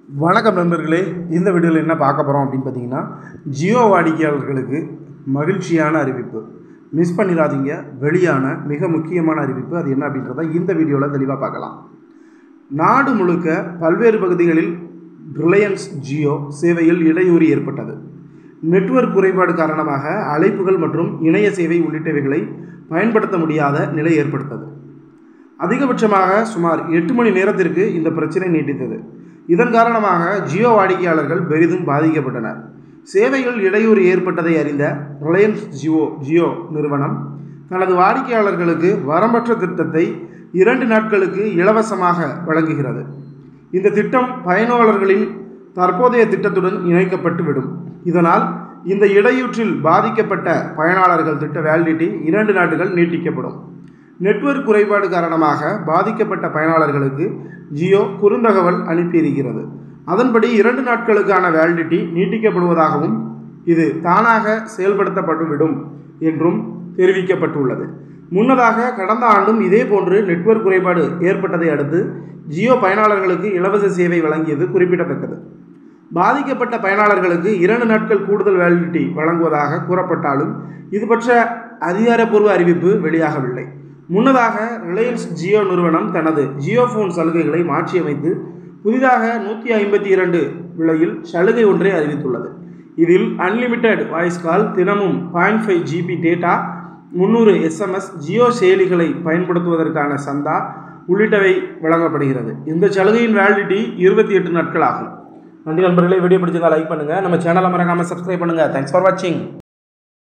வணக்கம் நண்பர்களே இந்த வீடியோவில் என்ன பார்க்க போகிறோம் அப்படின்னு பார்த்தீங்கன்னா ஜியோ வாடிக்கையாளர்களுக்கு மகிழ்ச்சியான அறிவிப்பு மிஸ் பண்ணிடாதீங்க வெளியான மிக முக்கியமான அறிவிப்பு அது என்ன அப்படின்றத இந்த வீடியோவில் தெளிவாக பார்க்கலாம் நாடு முழுக்க பல்வேறு பகுதிகளில் ரிலையன்ஸ் ஜியோ சேவையில் இடையூறு ஏற்பட்டது நெட்வொர்க் குறைபாடு காரணமாக அழைப்புகள் மற்றும் இணைய சேவை உள்ளிட்டவைகளை பயன்படுத்த முடியாத நிலை ஏற்படுத்தது அதிகபட்சமாக சுமார் எட்டு மணி நேரத்திற்கு இந்த பிரச்சனை நீடித்தது இதன் காரணமாக ஜியோ வாடிக்கையாளர்கள் பெரிதும் பாதிக்கப்பட்டனர் சேவையில் இடையூறு ஏற்பட்டதை அறிந்த ரிலையன்ஸ் ஜியோ ஜியோ நிறுவனம் தனது வாடிக்கையாளர்களுக்கு வரம்பற்ற திட்டத்தை இரண்டு நாட்களுக்கு இலவசமாக வழங்குகிறது இந்த திட்டம் பயனாளர்களின் தற்போதைய திட்டத்துடன் இணைக்கப்பட்டு விடும் இதனால் இந்த இடையூற்றில் பாதிக்கப்பட்ட பயனாளர்கள் திட்ட வேலிடிட்டி இரண்டு நாட்கள் நீட்டிக்கப்படும் நெட்வொர்க் குறைபாடு காரணமாக பாதிக்கப்பட்ட பயனாளர்களுக்கு ஜியோ குறுந்தகவல் அனுப்பியிருக்கிறது அதன்படி இரண்டு நாட்களுக்கான வேலிடிட்டி நீட்டிக்கப்படுவதாகவும் இது தானாக செயல்படுத்தப்பட்டுவிடும் என்றும் தெரிவிக்கப்பட்டுள்ளது முன்னதாக கடந்த ஆண்டும் இதேபோன்று நெட்வொர்க் குறைபாடு ஏற்பட்டதை அடுத்து ஜியோ பயனாளர்களுக்கு இலவச சேவை வழங்கியது குறிப்பிடத்தக்கது பாதிக்கப்பட்ட பயனாளர்களுக்கு இரண்டு நாட்கள் கூடுதல் வேலிடிட்டி வழங்குவதாக கூறப்பட்டாலும் இது பற்ற அதிகாரப்பூர்வ அறிவிப்பு வெளியாகவில்லை முன்னதாக ரிலையன்ஸ் ஜியோ நிறுவனம் தனது ஜியோ ஃபோன் சலுகைகளை மாற்றியமைத்து புதிதாக நூற்றி ஐம்பத்தி இரண்டு விலையில் சலுகை ஒன்றை அறிவித்துள்ளது இதில் அன்லிமிட்டெட் வாய்ஸ் கால் தினமும் பாயிண்ட் ஃபைவ் ஜிபி டேட்டா முந்நூறு எஸ்எம்எஸ் ஜியோ செயலிகளை பயன்படுத்துவதற்கான சந்தா உள்ளிட்டவை வழங்கப்படுகிறது இந்த சலுகையின் வேலிடிட்டி இருபத்தி எட்டு நாட்கள் ஆகும் நன்றி நண்பர்களே வீடியோ பிடிச்சதா லைக் பண்ணுங்கள் நம்ம சேனலை மறக்காமல் சப்ஸ்கிரைப் பண்ணுங்கள் தேங்க்ஸ் ஃபார் வாட்சிங்